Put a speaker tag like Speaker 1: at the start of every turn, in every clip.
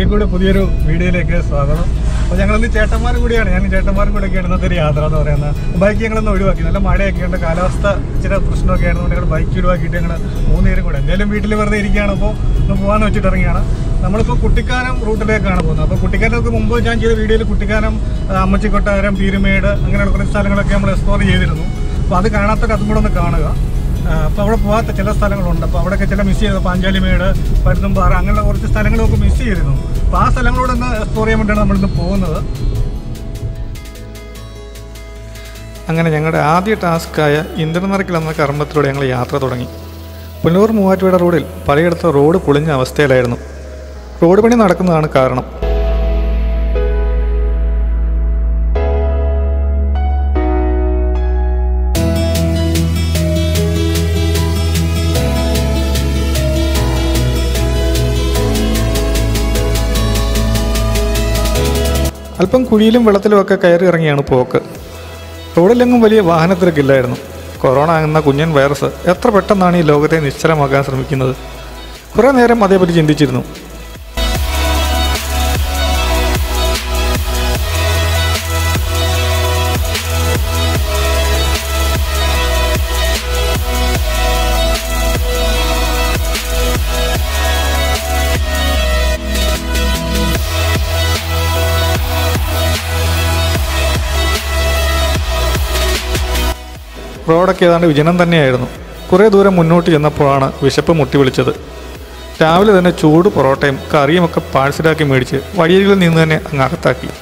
Speaker 1: കൂടി പുതിയൊരു വീഡിയോയിലേക്ക് സ്വാഗതം അപ്പോൾ ഞങ്ങളിന്ന് ചേട്ടന്മാർ കൂടിയാണ് ഞാൻ ചേട്ടന്മാരും കൂടെയൊക്കെയാണ് ഇന്നത്തെ ഒരു യാത്ര എന്ന് പറയുന്നത് ബൈക്ക് ഞങ്ങളൊന്ന് ഒഴിവാക്കി നല്ല മഴയൊക്കെ ഉണ്ട് കാലാവസ്ഥ ഇച്ചിരി പ്രശ്നമൊക്കെ ആയിരുന്നു ഞങ്ങൾ ബൈക്ക് ഒഴിവാക്കിയിട്ട് ഞങ്ങൾ മൂന്ന് പേരും കൂടെ എന്തായാലും വീട്ടിൽ വെറുതെ ഇരിക്കുകയാണ് അപ്പോൾ ഒന്ന് പോകാമെന്ന് വെച്ചിട്ട് ഇറങ്ങിയാണ് നമ്മളിപ്പോൾ കുട്ടിക്കാനം റൂട്ടിലേക്കാണ് പോകുന്നത് അപ്പോൾ കുട്ടിക്കാനമൊക്കെ മുമ്പ് ഞാൻ ചെയ്ത വീഡിയോയിൽ കുട്ടിക്കാനം ആ, അമ്മച്ചിക്കൊട്ടാരം പീരുമേട് അങ്ങനെയുള്ള കുറച്ച് സ്ഥലങ്ങളൊക്കെ നമ്മൾ എക്സ്പ്ലോർ ചെയ്തിരുന്നു അപ്പോൾ അത് കാണാത്തൊക്കെ അതും കൂടെ ഒന്ന് കാണുക അപ്പോൾ അവിടെ പോകാത്ത ചില സ്ഥലങ്ങളുണ്ട് അപ്പോൾ അവിടെയൊക്കെ ചില മിസ് ചെയ്തത് പാഞ്ചാലിമേട് പരുത്തുംപാറ അങ്ങനെയുള്ള കുറച്ച് സ്ഥലങ്ങളൊക്കെ മിസ് ചെയ്തിരുന്നു അപ്പോൾ ആ സ്ഥലങ്ങളോട് ഒന്ന് എക്സ്പ്ലോർ ചെയ്യാൻ വേണ്ടിയാണ് നമ്മളിന്ന് പോകുന്നത്
Speaker 2: അങ്ങനെ ഞങ്ങളുടെ ആദ്യ ടാസ്ക്കായ ഇന്ദ്രനറക്കിൽ എന്ന കർമ്മത്തിലൂടെ ഞങ്ങൾ യാത്ര തുടങ്ങി പുനലൂർ മൂവാറ്റുപുഴ റോഡിൽ പലയിടത്ത് റോഡ് പൊളിഞ്ഞ അവസ്ഥയിലായിരുന്നു റോഡ് പണി നടക്കുന്നതാണ് കാരണം അല്പം കുഴിയിലും വെള്ളത്തിലുമൊക്കെ കയറി ഇറങ്ങിയാണ് പോക്ക് റോഡിലെങ്ങും വലിയ വാഹനത്തിരക്കില്ലായിരുന്നു കൊറോണ എന്ന കുഞ്ഞൻ വൈറസ് എത്ര പെട്ടെന്നാണ് ഈ ലോകത്തെ നിശ്ചലമാക്കാൻ ശ്രമിക്കുന്നത് കുറേ നേരം അതേപറ്റി ചിന്തിച്ചിരുന്നു റോഡൊക്കെ ഏതാണ്ട് വിജനം തന്നെയായിരുന്നു കുറേ ദൂരം മുന്നോട്ട് ചെന്നപ്പോഴാണ് വിശപ്പ് മുട്ടി വിളിച്ചത് രാവിലെ തന്നെ ചൂട് പൊറോട്ടയും കറിയും ഒക്കെ പാഴ്സലാക്കി മേടിച്ച് വഴിയരികിൽ നിന്ന് തന്നെ അങ്ങ് അകത്താക്കി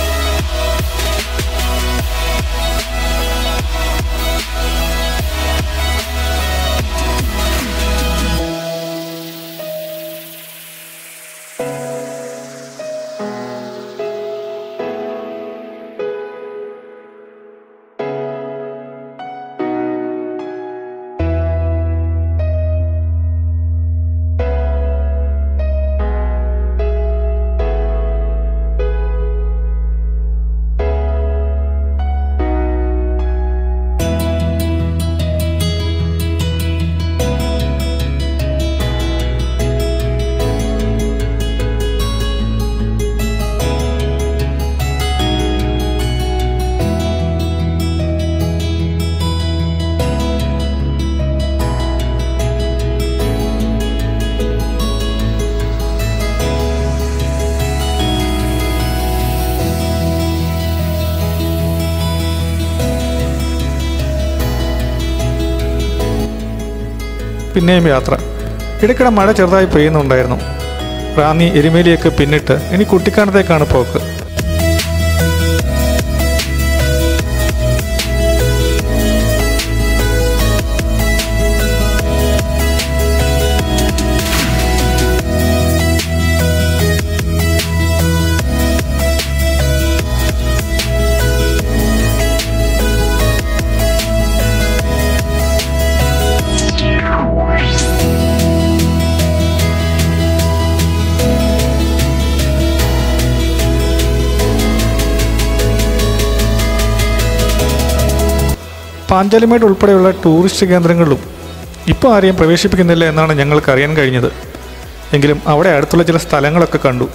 Speaker 2: പിന്നെയും യാത്ര ഇടയ്ക്കിടെ മഴ ചെറുതായി പെയ്യുന്നുണ്ടായിരുന്നു റാന്നി എരുമേലിയൊക്കെ പിന്നിട്ട് ഇനി കുട്ടിക്കാനത്തേക്കാണ് പോക്ക് പാഞ്ചാലിമേട് ഉൾപ്പെടെയുള്ള ടൂറിസ്റ്റ് കേന്ദ്രങ്ങളിലും ഇപ്പോൾ ആരെയും പ്രവേശിപ്പിക്കുന്നില്ല എന്നാണ് ഞങ്ങൾക്ക് അറിയാൻ കഴിഞ്ഞത് എങ്കിലും അവിടെ അടുത്തുള്ള ചില സ്ഥലങ്ങളൊക്കെ കണ്ടു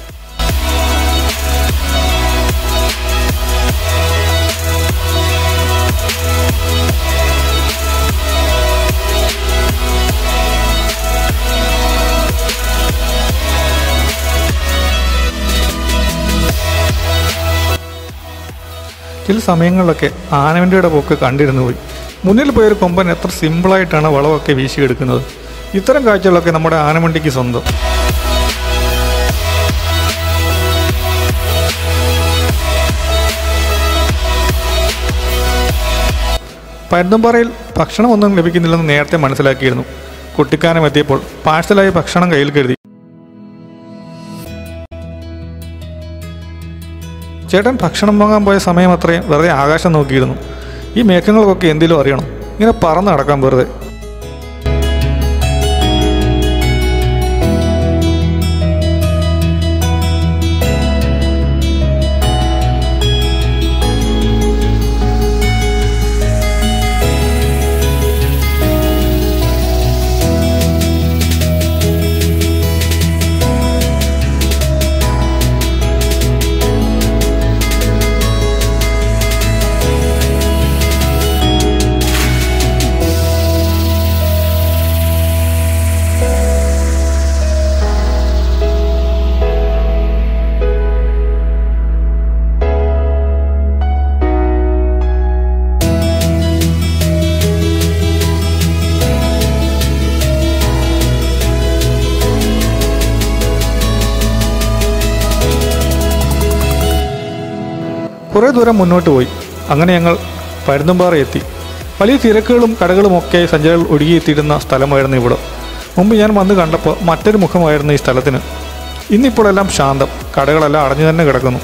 Speaker 2: ചില സമയങ്ങളിലൊക്കെ ആനവണ്ടിയുടെ പോക്ക് കണ്ടിരുന്നു പോയി മുന്നിൽ പോയൊരു കൊമ്പൻ എത്ര സിമ്പിളായിട്ടാണ് വളമൊക്കെ വീശിയെടുക്കുന്നത് ഇത്തരം കാഴ്ചകളൊക്കെ നമ്മുടെ ആനവണ്ടിക്ക് സ്വന്തം പരുന്തുംപാറയിൽ ഭക്ഷണമൊന്നും ലഭിക്കുന്നില്ലെന്ന് നേരത്തെ മനസ്സിലാക്കിയിരുന്നു കുട്ടിക്കാനം എത്തിയപ്പോൾ പാഴ്സലായി ഭക്ഷണം കയ്യിൽ കരുതി ചേട്ടൻ ഭക്ഷണം വാങ്ങാൻ പോയ സമയം അത്രയും വെറുതെ ആകാശം നോക്കിയിരുന്നു ഈ മേഘങ്ങൾക്കൊക്കെ എന്തെങ്കിലും അറിയണം ഇങ്ങനെ പറന്ന് നടക്കാൻ വെറുതെ കുറേ ദൂരം മുന്നോട്ട് പോയി അങ്ങനെ ഞങ്ങൾ പരുന്തുംപാറ എത്തി വലിയ തിരക്കുകളും കടകളും ഒക്കെ സഞ്ചാരികൾ ഒഴുകിയെത്തിയിരുന്ന സ്ഥലമായിരുന്നു ഇവിടെ മുമ്പ് ഞാൻ വന്ന് കണ്ടപ്പോൾ മറ്റൊരു മുഖമായിരുന്നു ഈ സ്ഥലത്തിന് ഇന്നിപ്പോൾ എല്ലാം ശാന്തം കടകളെല്ലാം അടഞ്ഞു തന്നെ കിടക്കുന്നു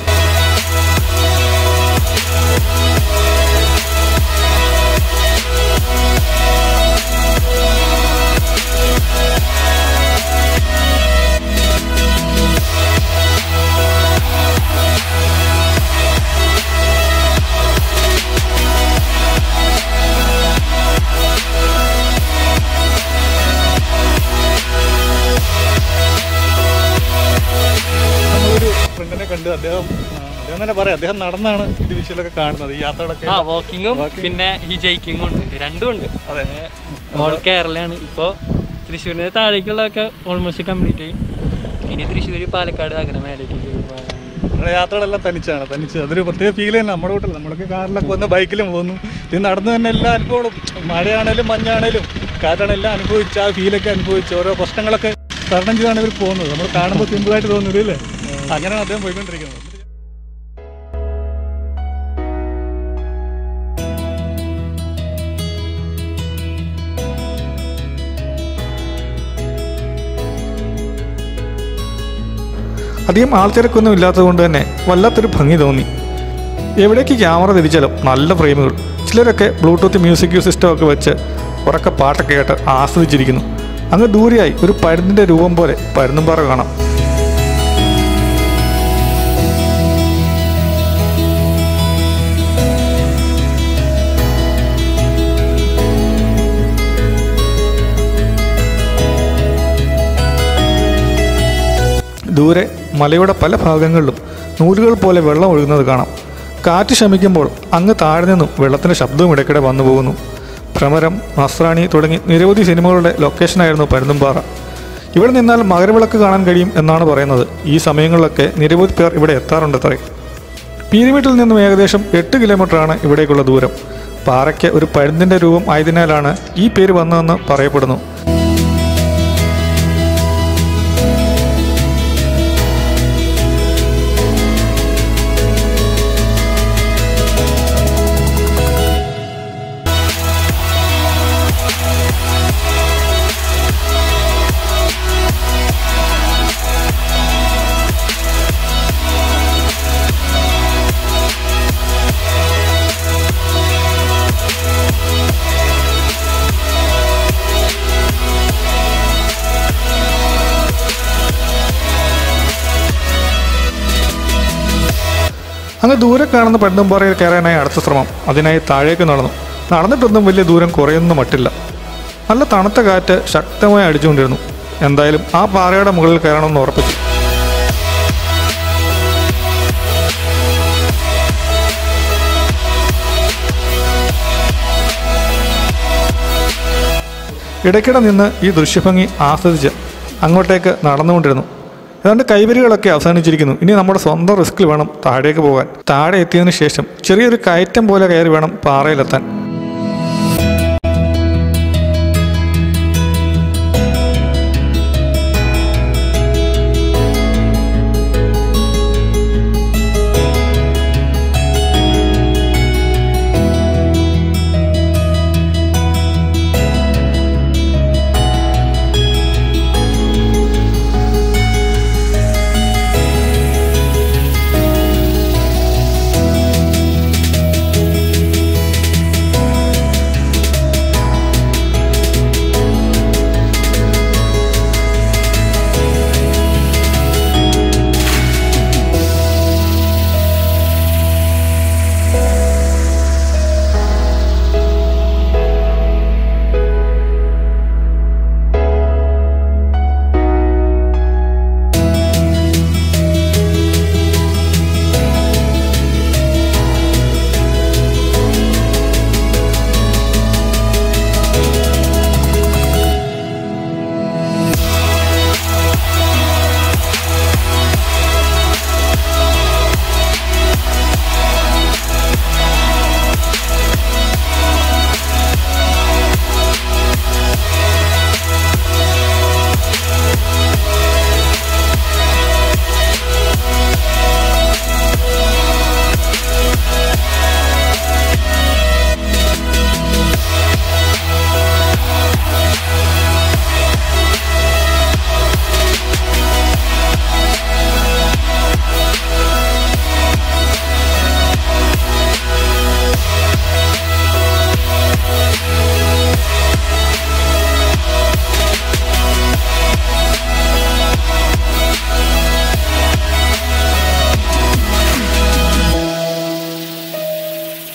Speaker 1: നമ്മളൊരു ഫ്രണ്ടിനെ കണ്ട് അദ്ദേഹം ആ, അദ്ദേഹം തന്നെ പറയാം അദ്ദേഹം നടന്നാണ് ഇത് വിഷയമൊക്കെ കാണുന്നത് ഈ യാത്രകളൊക്കെ
Speaker 3: ആ വാക്കിങ്ങും പിന്നെ ഈ ജയിക്കിങ്ങും ഉണ്ട് രണ്ടും ഉണ്ട്
Speaker 1: അതെ
Speaker 3: ഓൾ കേരളയാണ് ഇപ്പോൾ തൃശ്ശൂരിന് താഴേക്കുള്ളതൊക്കെ ഓൾമോസ്റ്റ് കംപ്ലീറ്റ് ആയി ഇനി തൃശ്ശൂർ പാലക്കാട് അങ്ങനെ മേലേക്ക് പോകാനാണ്.
Speaker 1: നമ്മുടെ യാത്രകളെല്ലാം തനിച്ചാണ് തനിച്ച് അതൊരു പ്രത്യേക ഫീൽ തന്നെ നമ്മുടെ വീട്ടിൽ നമ്മളൊക്കെ കാറിലൊക്കെ വന്ന് ബൈക്കിലും പോകുന്നു ഇത് നടന്നു തന്നെ എല്ലാ അനുഭവങ്ങളും മഴയാണേലും മഞ്ഞാണേലും കാറ്റാണേലും എല്ലാം അനുഭവിച്ച് ആ ഫീലൊക്കെ അനുഭവിച്ച് ഓരോ പ്രശ്നങ്ങളൊക്കെ തരണം ചെയ്താണ് ഇവർ പോകുന്നത് നമ്മൾ കാണുമ്പോൾ സിമ്പിളായിട്ട് തോന്നുന്നത് അല്ലേ അങ്ങനെയാണ് അദ്ദേഹം പോയിക്കൊണ്ടിരിക്കുന്നത്
Speaker 2: അധികം ആൾത്തിരക്കൊന്നും ഇല്ലാത്തതുകൊണ്ട് തന്നെ വല്ലാത്തൊരു ഭംഗി തോന്നി എവിടേക്ക് ക്യാമറ തിരിച്ചാലും നല്ല ഫ്രെയിമുകൾ ചിലരൊക്കെ ബ്ലൂടൂത്ത് മ്യൂസിക് സിസ്റ്റം ഒക്കെ വെച്ച് ഉറക്കെ പാട്ടൊക്കെ കേട്ട് ആസ്വദിച്ചിരിക്കുന്നു അങ്ങ് ദൂരെയായി ഒരു പരുന്തിൻ്റെ രൂപം പോലെ പരുന്തുംപാറ കാണാം ദൂരെ മലയുടെ പല ഭാഗങ്ങളിലും നൂലുകൾ പോലെ വെള്ളം ഒഴുകുന്നത് കാണാം കാറ്റ് ശമിക്കുമ്പോൾ അങ്ങ് താഴെ നിന്നും വെള്ളത്തിൻ്റെ ശബ്ദവും ഇടയ്ക്കിടെ വന്നു പോകുന്നു ഭ്രമരം നസ്രാണി തുടങ്ങി നിരവധി സിനിമകളുടെ ലൊക്കേഷനായിരുന്നു പരുന്തുംപാറ ഇവിടെ നിന്നാൽ മകരവിളക്ക് കാണാൻ കഴിയും എന്നാണ് പറയുന്നത് ഈ സമയങ്ങളിലൊക്കെ നിരവധി പേർ ഇവിടെ എത്താറുണ്ട് അത്രേ പീരിമീട്ടിൽ നിന്നും ഏകദേശം എട്ട് കിലോമീറ്ററാണ് ഇവിടേക്കുള്ള ദൂരം പാറയ്ക്ക് ഒരു പരുന്തിൻ്റെ രൂപം ആയതിനാലാണ് ഈ പേര് വന്നതെന്ന് പറയപ്പെടുന്നു അങ്ങ് ദൂരെ കാണുന്ന പെണ്ണുംപാറയിൽ കയറാനായി അടുത്ത ശ്രമം അതിനായി താഴേക്ക് നടന്നു നടന്നിട്ടൊന്നും വലിയ ദൂരം കുറയൊന്നും മട്ടില്ല നല്ല തണുത്ത കാറ്റ് ശക്തമായി അടിച്ചുകൊണ്ടിരുന്നു എന്തായാലും ആ പാറയുടെ മുകളിൽ കയറണമെന്ന് ഉറപ്പിച്ചു ഇടയ്ക്കിടെ നിന്ന് ഈ ദൃശ്യഭംഗി ആസ്വദിച്ച് അങ്ങോട്ടേക്ക് നടന്നുകൊണ്ടിരുന്നു ഏതാണ്ട് കൈവരികളൊക്കെ അവസാനിച്ചിരിക്കുന്നു ഇനി നമ്മുടെ സ്വന്തം റിസ്കിൽ വേണം താഴേക്ക് പോകാൻ താഴെ എത്തിയതിനു ശേഷം ചെറിയൊരു കയറ്റം പോലെ കയറി വേണം പാറയിലെത്താൻ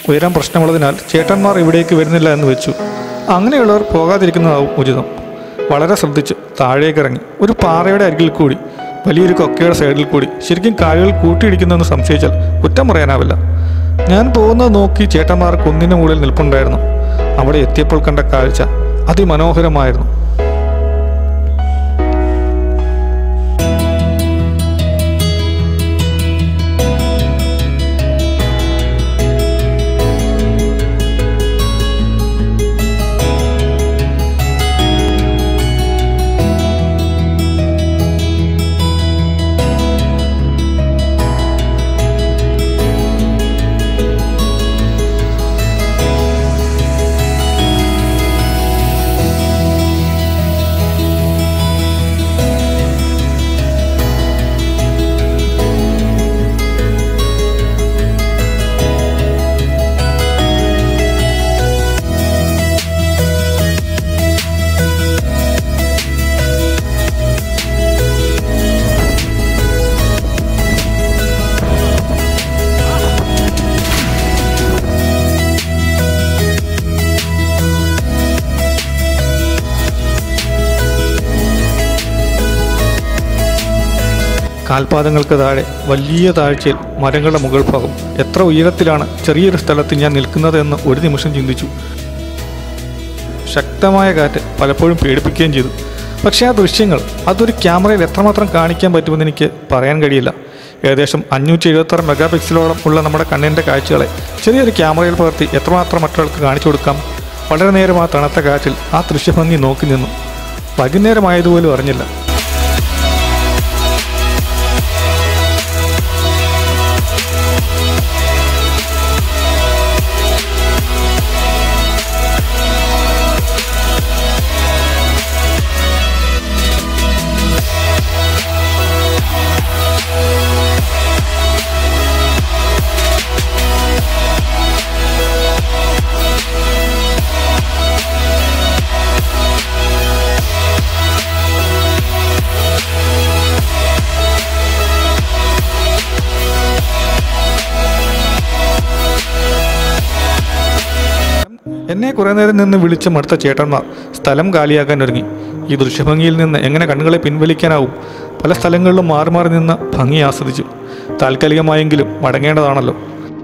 Speaker 2: ഉയരം പ്രശ്നമുള്ളതിനാൽ ചേട്ടന്മാർ ഇവിടേക്ക് വരുന്നില്ല എന്ന് വെച്ചു അങ്ങനെയുള്ളവർ പോകാതിരിക്കുന്നതാവും ഉചിതം വളരെ ശ്രദ്ധിച്ച് താഴേക്ക് ഇറങ്ങി ഒരു പാറയുടെ അരികിൽ കൂടി വലിയൊരു കൊക്കയുടെ സൈഡിൽ കൂടി ശരിക്കും കാലുകൾ കൂട്ടിയിടിക്കുന്നെന്ന് സംശയിച്ചാൽ കുറ്റം പറയാനാവില്ല ഞാൻ പോകുന്നത് നോക്കി ചേട്ടന്മാർ കുന്നിന് മുകളിൽ നിൽപ്പുണ്ടായിരുന്നു അവിടെ എത്തിയപ്പോൾ കണ്ട കാഴ്ച അതിമനോഹരമായിരുന്നു കാൽപാദങ്ങൾക്ക് താഴെ വലിയ താഴ്ചയിൽ മരങ്ങളുടെ മുകൾ ഭാഗം എത്ര ഉയരത്തിലാണ് ചെറിയൊരു സ്ഥലത്ത് ഞാൻ നിൽക്കുന്നത് എന്ന് ഒരു നിമിഷം ചിന്തിച്ചു ശക്തമായ കാറ്റ് പലപ്പോഴും പേടിപ്പിക്കുകയും ചെയ്തു പക്ഷേ ആ ദൃശ്യങ്ങൾ അതൊരു ക്യാമറയിൽ എത്രമാത്രം കാണിക്കാൻ പറ്റുമെന്ന് എനിക്ക് പറയാൻ കഴിയില്ല ഏകദേശം അഞ്ഞൂറ്റി എഴുപത്താറ് മെഗാ പിക്സലോളം ഉള്ള നമ്മുടെ കണ്ണിൻ്റെ കാഴ്ചകളെ ചെറിയൊരു ക്യാമറയിൽ പകർത്തി എത്രമാത്രം മറ്റൊരാൾക്ക് കാണിച്ചു കൊടുക്കാം വളരെ നേരം ആ തണുത്ത കാറ്റിൽ ആ ദൃശ്യഭംഗി നോക്കി നിന്നു വൈകുന്നേരമായതുപോലും അറിഞ്ഞില്ല എന്നെ കുറേ നേരം നിന്ന് വിളിച്ച മടുത്ത ചേട്ടന്മാർ സ്ഥലം കാലിയാക്കാൻ ഒരുങ്ങി ഈ ദൃശ്യഭംഗിയിൽ നിന്ന് എങ്ങനെ കണ്ണുകളെ പിൻവലിക്കാനാവും പല സ്ഥലങ്ങളിലും മാറി മാറി നിന്ന് ഭംഗി ആസ്വദിച്ചു താൽക്കാലികമായെങ്കിലും മടങ്ങേണ്ടതാണല്ലോ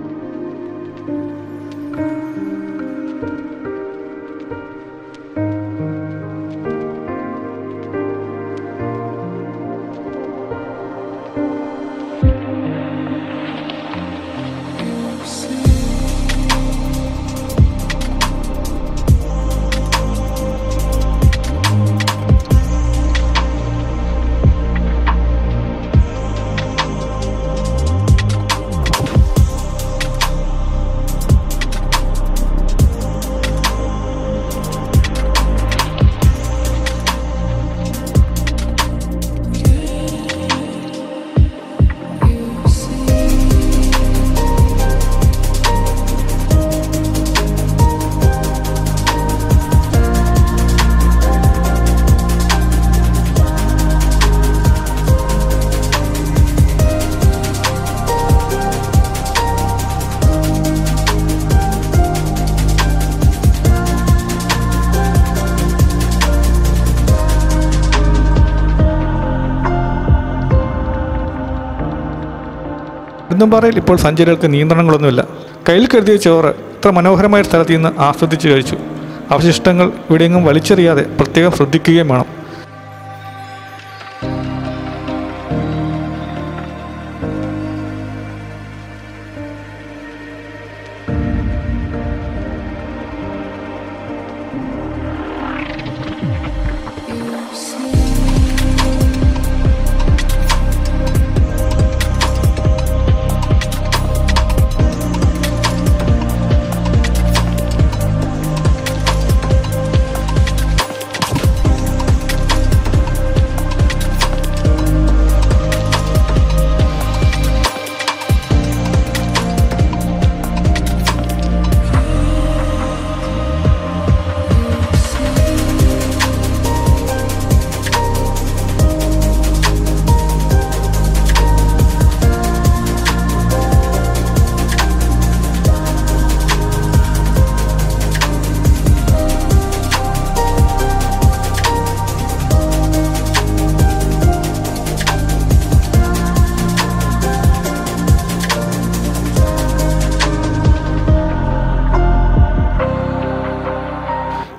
Speaker 2: കുന്നുംപാറയിൽ ഇപ്പോൾ സഞ്ചാരികൾക്ക് നിയന്ത്രണങ്ങളൊന്നുമില്ല കയ്യിൽ കരുതിയ ചോറ് ഇത്ര മനോഹരമായ സ്ഥലത്ത് നിന്ന് ആസ്വദിച്ച് കഴിച്ചു അവശിഷ്ടങ്ങൾ ഇവിടെയെങ്ങും വലിച്ചെറിയാതെ പ്രത്യേകം ശ്രദ്ധിക്കുകയും വേണം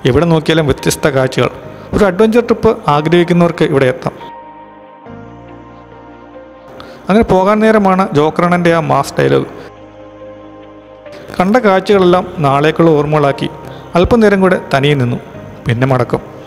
Speaker 2: എവിടെ നോക്കിയാലും വ്യത്യസ്ത കാഴ്ചകൾ ഒരു അഡ്വഞ്ചർ ട്രിപ്പ് ആഗ്രഹിക്കുന്നവർക്ക് ഇവിടെ എത്താം അങ്ങനെ പോകാൻ നേരമാണ് ജോക്കറണൻ്റെ ആ മാസ് ഡയലോഗ് കണ്ട കാഴ്ചകളെല്ലാം നാളേക്കുള്ള ഓർമ്മകളാക്കി അല്പനേരം കൂടെ തനിയെ നിന്നു പിന്നെ മടക്കം